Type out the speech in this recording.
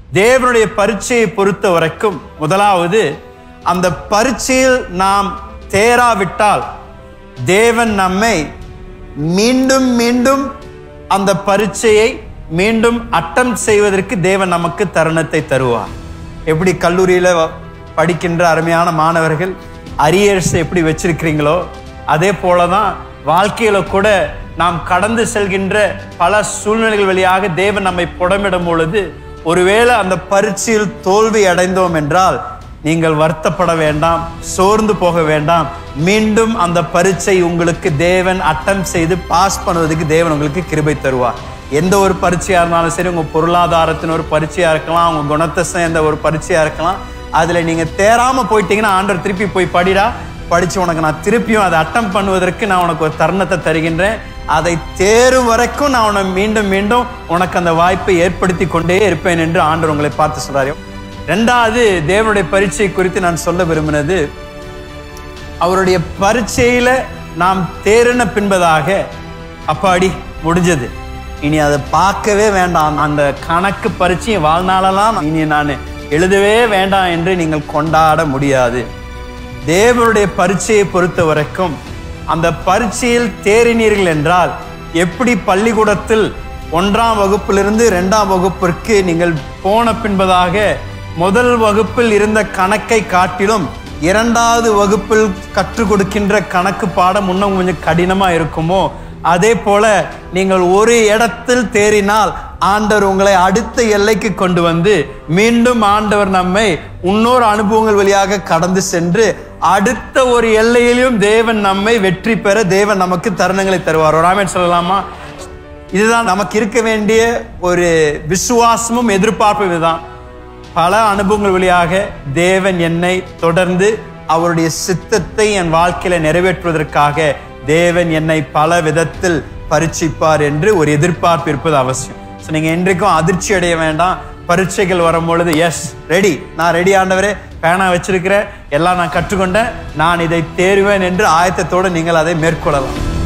தேவனுடைய பரீட்சையை பொறுத்த வரைக்கும் முதலாவது அந்த பரீட்சையில் நாம் தேராவிட்டால் தேவன் நம்மை மீண்டும் மீண்டும் அந்த பரீட்சையை மீண்டும் அட்டம் செய்வதற்கு தேவன் நமக்கு தருணத்தை தருவார் எப்படி கல்லூரியில் படிக்கின்ற அருமையான மாணவர்கள் அரியர்ஸ் எப்படி வச்சிருக்கிறீங்களோ அதே போல தான் வாழ்க்கையில கூட நாம் கடந்து செல்கின்ற பல சூழ்நிலைகள் வழியாக தேவன் நம்மை புடமிடும் பொழுது ஒருவேளை அந்த பரீட்சையில் தோல்வி அடைந்தோம் என்றால் நீங்கள் வருத்தப்பட வேண்டாம் சோர்ந்து போக வேண்டாம் மீண்டும் அந்த பரீட்சை உங்களுக்கு தேவன் அட்டம் செய்து பாஸ் பண்ணுவதற்கு தேவன் உங்களுக்கு கிருபை தருவார் எந்த ஒரு பரீட்சையா இருந்தாலும் சரி உங்க பொருளாதாரத்தின் ஒரு பரீட்சையா இருக்கலாம் உங்க குணத்தை சேர்ந்த ஒரு பரீட்சையா இருக்கலாம் அதுல நீங்க தேராம போயிட்டீங்கன்னா ஆண்டவர் திருப்பி போய் படிடா படிச்சு உனக்கு நான் திருப்பியும் அதை அட்டம் பண்ணுவதற்கு நான் உனக்கு ஒரு தருணத்தை தருகின்றேன் அதை தேரும் வரைக்கும் நான் உன்னை மீண்டும் மீண்டும் உனக்கு அந்த வாய்ப்பை ஏற்படுத்தி கொண்டே இருப்பேன் என்று ஆண்டவர் உங்களை பார்த்து சொல்றாரு ரெண்டாவது தேவனுடைய பரீட்சை குறித்து நான் சொல்ல விரும்பினது அவருடைய பரீட்சையில நாம் தேறின பின்பதாக அப்பாடி முடிஞ்சது இனி அதை பார்க்கவே வேண்டாம் அந்த கணக்கு பரீட்சையை வாழ்நாளெல்லாம் இனி நான் எழுதவே வேண்டாம் என்று நீங்கள் கொண்டாட முடியாது தேவனுடைய பரீட்சையை பொறுத்த வரைக்கும் அந்த பரீட்சையில் தேறினீர்கள் என்றால் எப்படி பள்ளிக்கூடத்தில் ஒன்றாம் வகுப்பிலிருந்து இரண்டாம் வகுப்பிற்கு நீங்கள் போன பின்பதாக முதல் வகுப்பில் இருந்த கணக்கை காட்டிலும் இரண்டாவது வகுப்பில் கற்றுக் கொடுக்கின்ற கணக்கு பாடம் இன்னும் கொஞ்சம் கடினமா இருக்குமோ அதே போல நீங்கள் ஒரு இடத்தில் தேறினால் ஆண்டவர் உங்களை அடுத்த எல்லைக்கு கொண்டு வந்து மீண்டும் ஆண்டவர் நம்மை இன்னொரு அனுபவங்கள் வழியாக கடந்து சென்று அடுத்த ஒரு எல்லையிலும் தேவன் நம்மை வெற்றி பெற தேவன் நமக்கு தருணங்களை தருவார் ஒரு ஆமென் சொல்லலாமா இதுதான் நமக்கு இருக்க வேண்டிய ஒரு விசுவாசமும் எதிர்பார்ப்பும் இதுதான் பல அனுபவங்கள் வழியாக தேவன் என்னை தொடர்ந்து அவருடைய சித்தத்தை என் வாழ்க்கையில நிறைவேற்றுவதற்காக தேவன் என்னை பல விதத்தில் பரீட்சிப்பார் என்று ஒரு எதிர்பார்ப்பு இருப்பது அவசியம் ஸோ நீங்க இன்றைக்கும் அதிர்ச்சி அடைய வேண்டாம் பரீட்சைகள் வரும்பொழுது எஸ் ரெடி நான் ரெடி ஆண்டவரே பேனா வச்சிருக்கிறேன் எல்லாம் நான் கற்றுக்கொண்டேன் நான் இதை தேர்வேன் என்று ஆயத்தத்தோடு நீங்கள் அதை மேற்கொள்ளலாம்